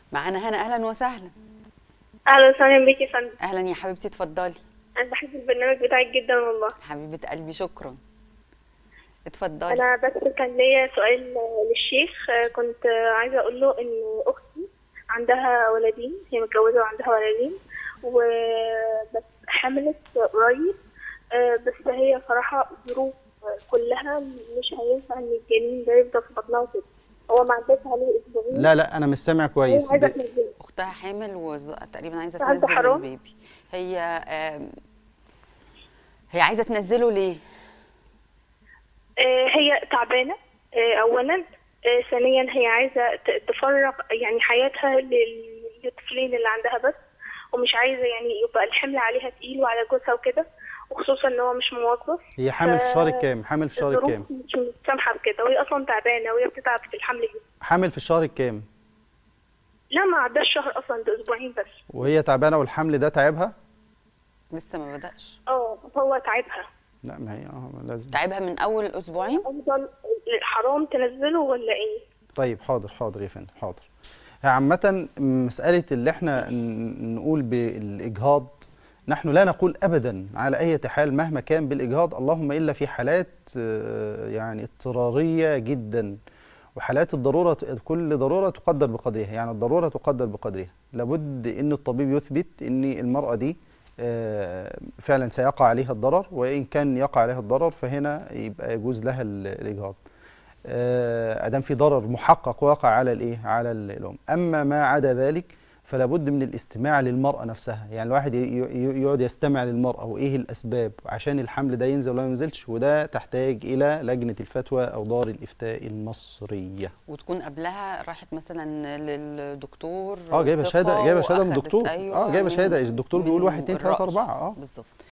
معانا هنا اهلا وسهلا اهلا وسهلا بيكي يا فندم اهلا يا حبيبتي اتفضلي انا بحب البرنامج بتاعك جدا والله حبيبه قلبي شكرا اتفضلي انا بس كان ليا سؤال للشيخ كنت عايزه اقول له ان اختي عندها ولدين هي متجوزه وعندها ولدين وبس حملت قريب بس هي صراحه ظروف كلها مش هينفع ان الجنين ده يفضل في بطنها كده هو ما عداش عليه اسبوعين لا لا انا مش سامع كويس هي عايزه ب... تنزله اختها حامل وتقريبا عايزه ده تنزل حرام؟ البيبي هي آم، هي عايزه تنزله ليه آه، هي تعبانة آه، أولا آه، ثانيا هي عايزة ت- تفرغ يعني حياتها لل- للطفلين اللي عندها بس ومش عايزة يعني يبقى الحمل عليها تقيل وعلى جوزها وكده وخصوصا ان هو مش موظف هي حامل في شهر ف- الكام حامل في شهر الظروف الكام مش متسامحة بكده وهي أصلا تعبانة وهي بتتعب في الحمل جدا حامل في الشهر الكام لا ما عداش شهر أصلا ده أسبوعين بس وهي تعبانه والحمل ده تعبها لسه ما بدأش اه هو تعبها لا ما هي اه لازم تعبها من اول اسبوعين أفضل حرام تنزله ولا إيه؟ طيب حاضر حاضر يا فندم حاضر هي عامة مسألة اللي احنا ن- نقول بالإجهاض نحن لا نقول أبدا على أي حال مهما كان بالإجهاض اللهم إلا في حالات آه، يعني اضطرارية جدا وحالات الضرورة كل ضرورة تقدر بقدرها يعني الضرورة تقدر بقدرها لابد أن الطبيب يثبت أن المرأة دي آه، فعلا سيقع عليها الضرر وإن كان يقع عليها الضرر فهنا يبقى يجوز لها ال- الإجهاض آه، ادام في ضرر محقق واقع على الايه على ال- الام اما ما عدا ذلك فلا بد من الاستماع للمراه نفسها يعني الواحد ي- ي- يقعد يستمع للمراه وايه الاسباب عشان الحمل ده ينزل ولا ما ينزلش وده تحتاج الى لجنه الفتوى او دار الافتاء المصريه وتكون قبلها راحت مثلا للدكتور اه جايبه ثقة شهاده جايبه شهاده من وأخدت- الدكتور أيوة اه جايبه من- شهاده الدكتور بيقول من 1 2 3 الرأي. 4 اه بالظبط